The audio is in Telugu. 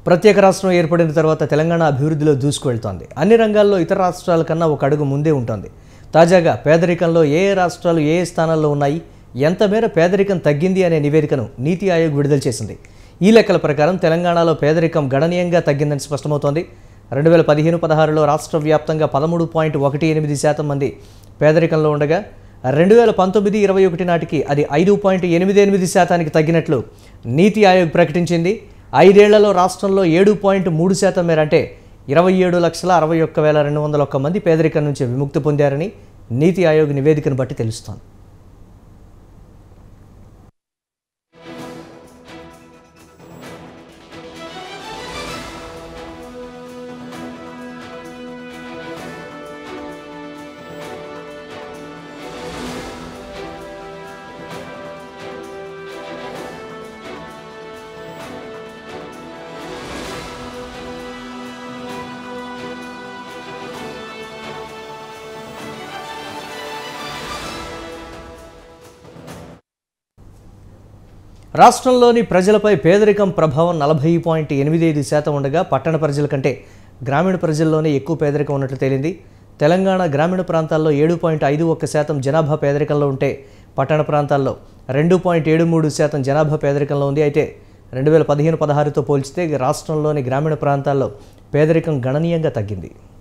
ప్రత్యేక రాష్ట్రం ఏర్పడిన తర్వాత తెలంగాణ అభివృద్ధిలో దూసుకువెళ్తోంది అన్ని రంగాల్లో ఇతర రాష్ట్రాల కన్నా ఒక అడుగు ముందే ఉంటుంది తాజాగా పేదరికంలో ఏ ఏ రాష్ట్రాలు ఏ ఏ స్థానాల్లో ఉన్నాయి ఎంత మేర పేదరికం తగ్గింది అనే నివేదికను నీతి ఆయోగ్ విడుదల చేసింది ఈ లెక్కల ప్రకారం తెలంగాణలో పేదరికం గణనీయంగా తగ్గిందని స్పష్టమవుతోంది రెండు వేల పదిహేను పదహారులో రాష్ట్ర వ్యాప్తంగా పదమూడు పాయింట్ ఒకటి ఎనిమిది శాతం మంది పేదరికంలో ఉండగా రెండు వేల పంతొమ్మిది ఇరవై ఒకటి నాటికి అది ఐదు పాయింట్ ఎనిమిది ఎనిమిది శాతానికి తగ్గినట్లు నీతి ఆయోగ్ ప్రకటించింది ఐదేళ్లలో రాష్ట్రంలో ఏడు పాయింట్ మూడు శాతం మేర అంటే ఇరవై ఏడు లక్షల అరవై ఒక్క వేల రెండు వందల ఒక్క మంది పేదరికం నుంచి విముక్తి పొందారని నీతి ఆయోగ్ నివేదికను బట్టి తెలుస్తోంది రాష్ట్రంలోని ప్రజలపై పేదరికం ప్రభావం నలభై పాయింట్ ఎనిమిది ఐదు శాతం ఉండగా పట్టణ ప్రజల కంటే గ్రామీణ ప్రజల్లోనే ఎక్కువ పేదరికం ఉన్నట్లు తేలింది తెలంగాణ గ్రామీణ ప్రాంతాల్లో ఏడు పాయింట్ ఐదు ఒక్క శాతం జనాభా పేదరికంలో ఉంటే పట్టణ ప్రాంతాల్లో రెండు పాయింట్ ఏడు మూడు శాతం జనాభా పేదరికంలో ఉంది అయితే రెండు వేల పదిహేను పదహారుతో పోల్చితే రాష్ట్రంలోని గ్రామీణ ప్రాంతాల్లో పేదరికం గణనీయంగా తగ్గింది